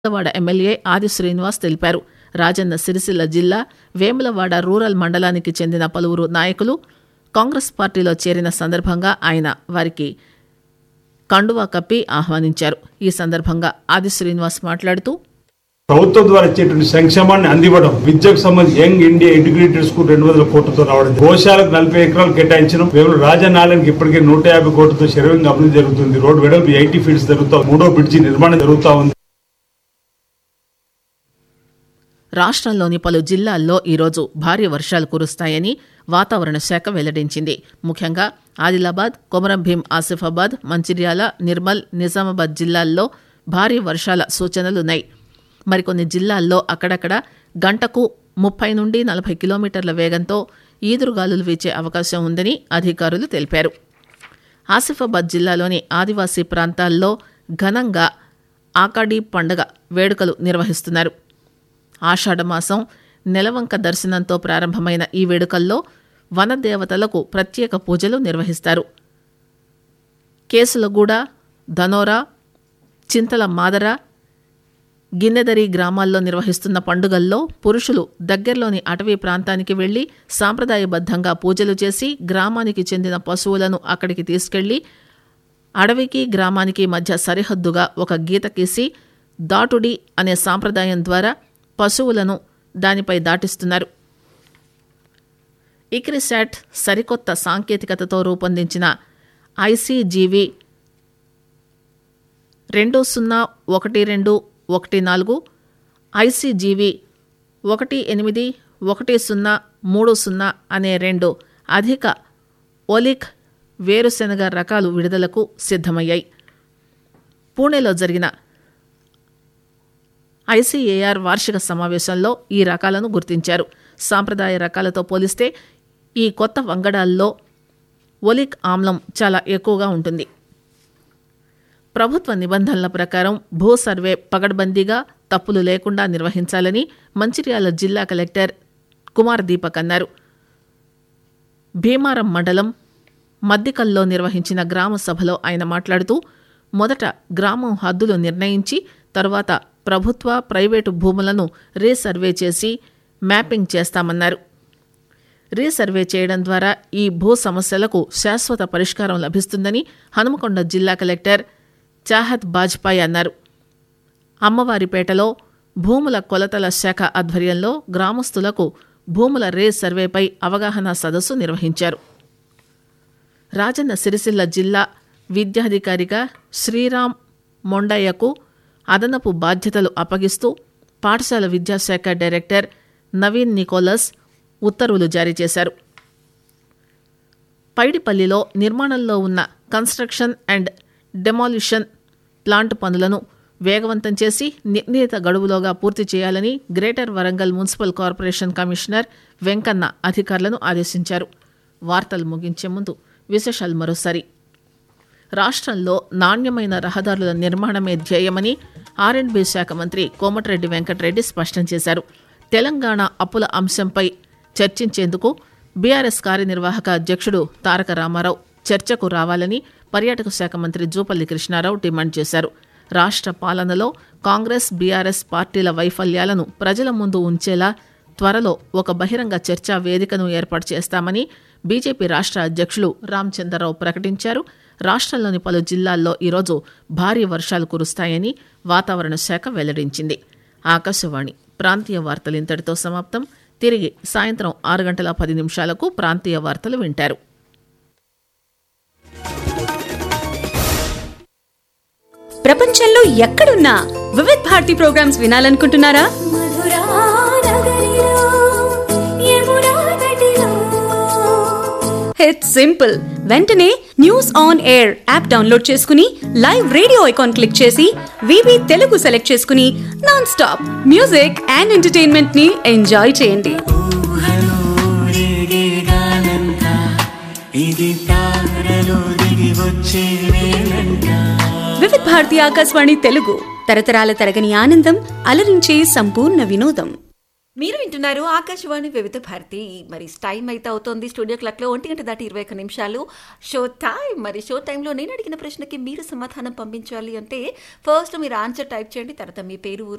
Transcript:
Vemulawada MLA ఆది శ్రీనివాస్ తెలిపారు రాజన్న సిరిసిల్ల జిల్లా వేములవాడ రూరల్ మండలానికి చెందిన పలువురు నాయకులు కాంగ్రెస్ పార్టీలో చేరిన సందర్భంగా ఆయన వారికి కండువా కప్పి ఆహ్వానించారు ఈ సందర్భంగా ఆది శ్రీనివాస్ మాట్లాడుతూ ప్రభుత్వం ద్వారా ఇచ్చేటువంటి సంక్షేమాన్ని అందివ్వడం విద్యకు సంబంధించి యంగ్ ఇండియా ఇంటిగ్రేటెడ్ స్కూల్ రెండు వందల కోట్లతో రావడం గోశాలకు నలభై ఎకరాలు కేటాయించడం కేవలం రాజనాలయానికి ఇప్పటికే నూట యాభై కోట్లతో శరవంగా అభివృద్ధి జరుగుతుంది రోడ్డు వెడల్పు ఎయిటీ ఫీట్స్ జరుగుతా మూడో బ్రిడ్జి నిర్మాణం జరుగుతా ఉంది రాష్ట్రంలోని పలు జిల్లాల్లో ఈరోజు భారీ వర్షాలు కురుస్తాయని వాతావరణ శాఖ వెల్లడించింది ముఖ్యంగా ఆదిలాబాద్ కొమరం భీం ఆసిఫాబాద్ మంచిర్యాల నిర్మల్ నిజామాబాద్ జిల్లాల్లో భారీ వర్షాల సూచనలున్నాయి మరికొన్ని జిల్లాల్లో అక్కడక్కడ గంటకు ముప్పై నుండి నలభై కిలోమీటర్ల వేగంతో ఈదురుగాలులు వీచే అవకాశం ఉందని అధికారులు తెలిపారు ఆసిఫాబాద్ జిల్లాలోని ఆదివాసీ ప్రాంతాల్లో ఘనంగా ఆకాడీ పండగ వేడుకలు నిర్వహిస్తున్నారు ఆషాఢమాసం నెలవంక దర్శనంతో ప్రారంభమైన ఈ వేడుకల్లో వనదేవతలకు ప్రత్యేక పూజలు నిర్వహిస్తారు కేసులగూడ ధనోరా చింతల మాదర గిన్నెదరి గ్రామాల్లో నిర్వహిస్తున్న పండుగల్లో పురుషులు దగ్గరలోని అటవీ ప్రాంతానికి వెళ్లి సాంప్రదాయబద్ధంగా పూజలు చేసి గ్రామానికి చెందిన పశువులను అక్కడికి తీసుకెళ్లి అడవికి గ్రామానికి మధ్య సరిహద్దుగా ఒక గీత గీసి దాటుడి అనే సాంప్రదాయం ద్వారా పశువులను దానిపై దాటిస్తున్నారు ఇక్రిశాట్ సరికొత్త సాంకేతికతతో రూపొందించిన ఐసీజీవి రెండు సున్నా ఒకటి రెండు ఒకటి నాలుగు ఐసీజీవి ఒకటి ఎనిమిది ఒకటి సున్నా మూడు సున్నా అనే రెండు అధిక ఒలిక్ వేరుశెనగ రకాలు విడుదలకు సిద్ధమయ్యాయి పూణేలో జరిగిన ఐసీఏఆర్ వార్షిక సమావేశంలో ఈ రకాలను గుర్తించారు సాంప్రదాయ రకాలతో పోలిస్తే ఈ కొత్త వంగడాల్లో ఒలిక్ ఆమ్లం చాలా ఎక్కువగా ఉంటుంది ప్రభుత్వ నిబంధనల ప్రకారం భూ సర్వే పగడ్బందీగా తప్పులు లేకుండా నిర్వహించాలని మంచిర్యాల జిల్లా కలెక్టర్ కుమార్ దీపక్ అన్నారు భీమారం మండలం మద్దికల్లో నిర్వహించిన గ్రామ సభలో ఆయన మాట్లాడుతూ మొదట గ్రామం హద్దులు నిర్ణయించి తరువాత ప్రభుత్వ ప్రైవేటు భూములను రీసర్వే చేసి మ్యాపింగ్ చేస్తామన్నారు రీసర్వే చేయడం ద్వారా ఈ భూ సమస్యలకు శాశ్వత పరిష్కారం లభిస్తుందని హనుమకొండ జిల్లా కలెక్టర్ చాహత్ బాజ్పాయ్ అన్నారు అమ్మవారిపేటలో భూముల కొలతల శాఖ ఆధ్వర్యంలో గ్రామస్తులకు భూముల రే సర్వేపై అవగాహన సదస్సు నిర్వహించారు రాజన్న సిరిసిల్ల జిల్లా విద్యాధికారిగా శ్రీరామ్ మొండయ్యకు అదనపు బాధ్యతలు అప్పగిస్తూ పాఠశాల విద్యాశాఖ డైరెక్టర్ నవీన్ నికోలస్ ఉత్తర్వులు జారీ చేశారు పైడిపల్లిలో నిర్మాణంలో ఉన్న కన్స్ట్రక్షన్ అండ్ డెమాలిషన్ ప్లాంట్ పనులను వేగవంతం చేసి నిర్ణీత గడువులోగా పూర్తి చేయాలని greater Warangal municipal corporation commissioner Venkanna అధికారులను ఆదేశించారు వార్తలు ముగించే ముందు విశేషాలు మరోసారి రాష్ట్రంలో నాణ్యమైన రహదారుల నిర్మాణమే ధ్యేయమని ఆర్ఎండ్బీ శాఖ మంత్రి కోమటిరెడ్డి వెంకటరెడ్డి స్పష్టం చేశారు తెలంగాణ అప్పుల అంశంపై చర్చించేందుకు బీఆర్ఎస్ కార్యనిర్వాహక అధ్యక్షుడు తారక రామారావు చర్చకు రావాలని పర్యాటక శాఖ మంత్రి జూపల్లి కృష్ణారావు డిమాండ్ చేశారు రాష్ట్ర పాలనలో కాంగ్రెస్ బీఆర్ఎస్ పార్టీల వైఫల్యాలను ప్రజల ముందు ఉంచేలా త్వరలో ఒక బహిరంగ చర్చా వేదికను ఏర్పాటు చేస్తామని బీజేపీ రాష్ట్ర అధ్యక్షులు రామచంద్రరావు ప్రకటించారు రాష్ట్రంలోని పలు జిల్లాల్లో ఈరోజు భారీ వర్షాలు కురుస్తాయని వాతావరణ శాఖ వెల్లడించింది ఆకాశవాణి ప్రాంతీయ వార్తలు ఇంతటితో సమాప్తం తిరిగి సాయంత్రం ఆరు గంటల పది నిమిషాలకు ప్రాంతీయ వార్తలు వింటారు ప్రపంచంలో ఎక్కడున్నా వివిధ్ భారతి ప్రోగ్రామ్స్ వినాలనుకుంటున్నారా మధురా నగరిలో యమునా తటిలో ఇట్స్ సింపుల్ వెంటనే news on air app download చేసుకుని లైవ్ రేడియో ఐకాన్ క్లిక్ చేసి వివి తెలుగు సెలెక్ట్ చేసుకుని non stop music and entertainment ని ఎంజాయ్ చేయండి ఊహలోడేగానంట ఇది తారలో దిగి వచ్చే వేళంట వివిధ్ భారతి ఆకాశవాణి తెలుగు తరతరాల తరగని ఆనందం అలరించే సంపూర్ణ వినోదం మీరు వింటున్నారు ఆకాశవాణి వివిధ భారతి మరి టైం అయితే అవుతోంది స్టూడియో క్లాక్లో ఒంటి గంట దాటి ఇరవై ఒక్క నిమిషాలు షో టైం మరి షో టైంలో నేను అడిగిన ప్రశ్నకి మీరు సమాధానం పంపించాలి అంటే ఫస్ట్ మీరు ఆన్సర్ టైప్ చేయండి తర్వాత మీ పేరు ఊరు